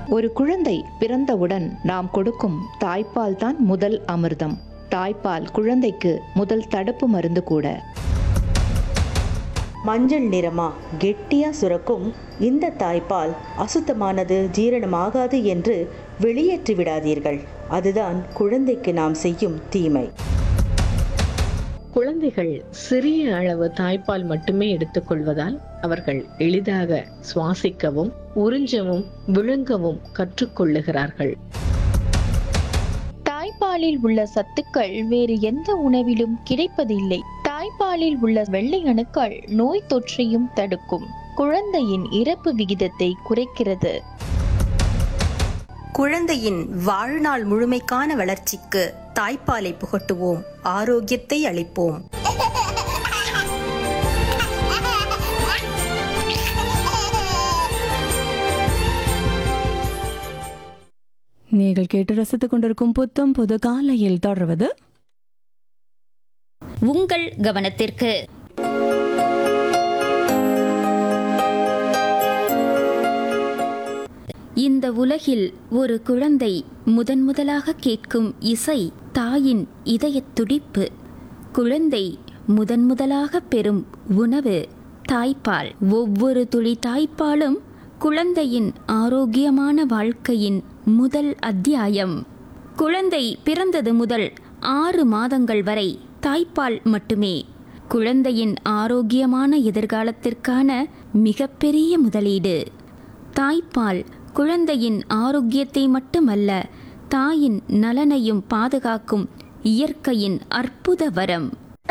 ஒரு குழந்தை பிறந்தவுடன் நாம் கொடுக்கும் தாய்ப்பால் தான் முதல் அமிர்தம் தாய்ப்பால் குழந்தைக்கு முதல் தடுப்பு மருந்து கூட மஞ்சள் நிறமா கெட்டியா சுரக்கும் இந்த தாய்ப்பால் அசுத்தமானது ஜீரணமாகாது என்று வெளியேற்றி விடாதீர்கள் அதுதான் குழந்தைக்கு நாம் செய்யும் தீமை குழந்தைகள் சிறிய அளவு தாய்ப்பால் மட்டுமே எடுத்துக்கொள்வதால் அவர்கள் எளிதாக சுவாசிக்கவும் உறிஞ்சவும் விழுங்கவும் கற்றுக்கொள்ளுகிறார்கள் தாய்ப்பாலில் உள்ள சத்துக்கள் வேறு எந்த உணவிலும் கிடைப்பதில்லை தாய்ப்பாலில் உள்ள வெள்ளை அணுக்கள் நோய் தொற்றையும் தடுக்கும் குழந்தையின் இறப்பு விகிதத்தை குறைக்கிறது குழந்தையின் வாழ்நாள் முழுமைக்கான வளர்ச்சிக்கு தாய்ப்பாலை புகட்டுவோம் ஆரோக்கியத்தை அளிப்போம் நீங்கள் கேட்டு ரசித்துக் கொண்டிருக்கும் புத்தம் புது காலையில் தொடர்வது உங்கள் கவனத்திற்கு இந்த உலகில் ஒரு குழந்தை முதன் முதலாக கேட்கும் இசை தாயின் இதயத் துடிப்பு குழந்தை முதன் முதலாக பெறும் உணவு தாய்ப்பால் ஒவ்வொரு துளி தாய்ப்பாலும் குழந்தையின் ஆரோக்கியமான வாழ்க்கையின் முதல் அத்தியாயம் குழந்தை பிறந்தது முதல் ஆறு மாதங்கள் வரை தாய்ப்பால் மட்டுமே குழந்தையின் ஆரோக்கியமான எதிர்காலத்திற்கான மிகப்பெரிய முதலீடு தாய்ப்பால் குழந்தையின் ஆரோக்கியத்தை மட்டுமல்ல தாயின் நலனையும் பாதுகாக்கும் இயற்கையின் அற்புத வரம்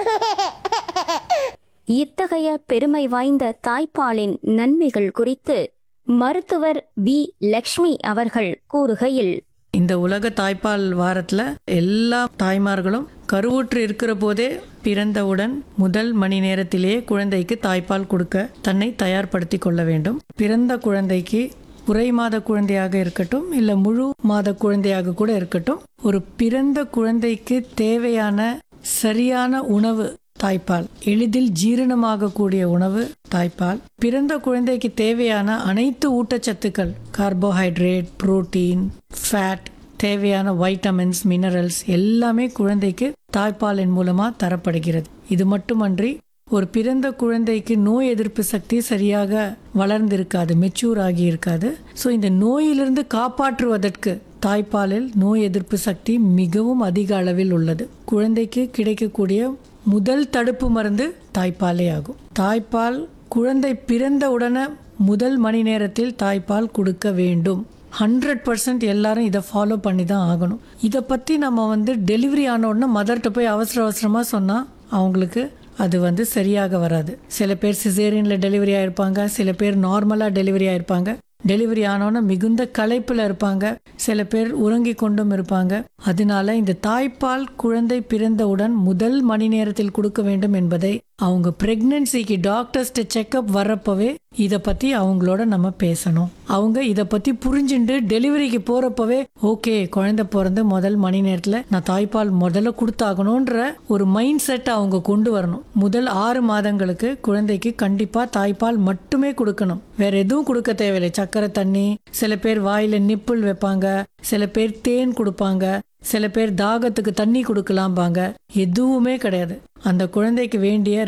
இத்தகைய பெருமை வாய்ந்த தாய்ப்பாலின் நன்மைகள் குறித்து மருத்துவர் பி லக்ஷ்மி அவர்கள் கூறுகையில் இந்த உலக தாய்ப்பால் வாரத்துல எல்லா தாய்மார்களும் கருவுற்று இருக்கிற போதே பிறந்தவுடன் முதல் மணி நேரத்திலேயே குழந்தைக்கு தாய்ப்பால் கொடுக்க தன்னை தயார்படுத்தி கொள்ள வேண்டும் பிறந்த குழந்தைக்கு குறை மாத குழந்தையாக இருக்கட்டும் இல்லை முழு மாத குழந்தையாக கூட இருக்கட்டும் ஒரு பிறந்த குழந்தைக்கு தேவையான சரியான உணவு தாய்ப்பால் எளிதில் ஜீரணமாகக்கூடிய உணவு தாய்ப்பால் பிறந்த குழந்தைக்கு தேவையான அனைத்து ஊட்டச்சத்துக்கள் கார்போஹைட்ரேட் புரோட்டீன் ஃபேட் தேவையான வைட்டமின்ஸ் மினரல்ஸ் எல்லாமே குழந்தைக்கு தாய்ப்பாலின் மூலமா தரப்படுகிறது இது மட்டுமன்றி ஒரு பிறந்த குழந்தைக்கு நோய் எதிர்ப்பு சக்தி சரியாக வளர்ந்திருக்காது மெச்சூர் ஆகி இருக்காது ஸோ இந்த நோயிலிருந்து காப்பாற்றுவதற்கு தாய்ப்பாலில் நோய் எதிர்ப்பு சக்தி மிகவும் அதிக அளவில் உள்ளது குழந்தைக்கு கிடைக்கக்கூடிய முதல் தடுப்பு மருந்து தாய்ப்பாலே ஆகும் தாய்ப்பால் குழந்தை பிறந்த உடனே முதல் மணி நேரத்தில் தாய்ப்பால் கொடுக்க வேண்டும் ஹண்ட்ரட் பர்சன்ட் எல்லாரும் இதை ஃபாலோ பண்ணி தான் ஆகணும் இதை பற்றி நம்ம வந்து டெலிவரி ஆன உடனே மதர்கிட்ட போய் அவசர அவசரமாக சொன்னால் அவங்களுக்கு அது வந்து சரியாக வராது சில பேர் சிசேரியனில் டெலிவரி ஆயிருப்பாங்க சில பேர் நார்மலாக டெலிவரி ஆயிருப்பாங்க டெலிவரி ஆனோன்னு மிகுந்த களைப்பில் இருப்பாங்க சில பேர் உறங்கி கொண்டும் இருப்பாங்க அதனால இந்த தாய்ப்பால் குழந்தை பிறந்தவுடன் முதல் மணி நேரத்தில் கொடுக்க வேண்டும் என்பதை அவங்க பிரெக்னன்சிக்கு டாக்டர்ஸ்ட செக்கப் வர்றப்பவே இதை பத்தி அவங்களோட நம்ம பேசணும் அவங்க இதை பத்தி புரிஞ்சுண்டு டெலிவரிக்கு போறப்பவே ஓகே குழந்தை பிறந்து முதல் மணி நேரத்துல நான் தாய்ப்பால் முதல்ல கொடுத்தாகணுன்ற ஒரு மைண்ட் செட் அவங்க கொண்டு வரணும் முதல் ஆறு மாதங்களுக்கு குழந்தைக்கு கண்டிப்பா தாய்ப்பால் மட்டுமே கொடுக்கணும் வேற எதுவும் கொடுக்க தேவையில்லை சக்கரை தண்ணி சில பேர் வாயில நிப்புள் வைப்பாங்க சில பேர் தேன் கொடுப்பாங்க சில பேர் தாகத்துக்கு தண்ணி கொடுக்கலாம்பாங்க எதுவுமே கிடையாது அந்த குழந்தைக்கு வேண்டிய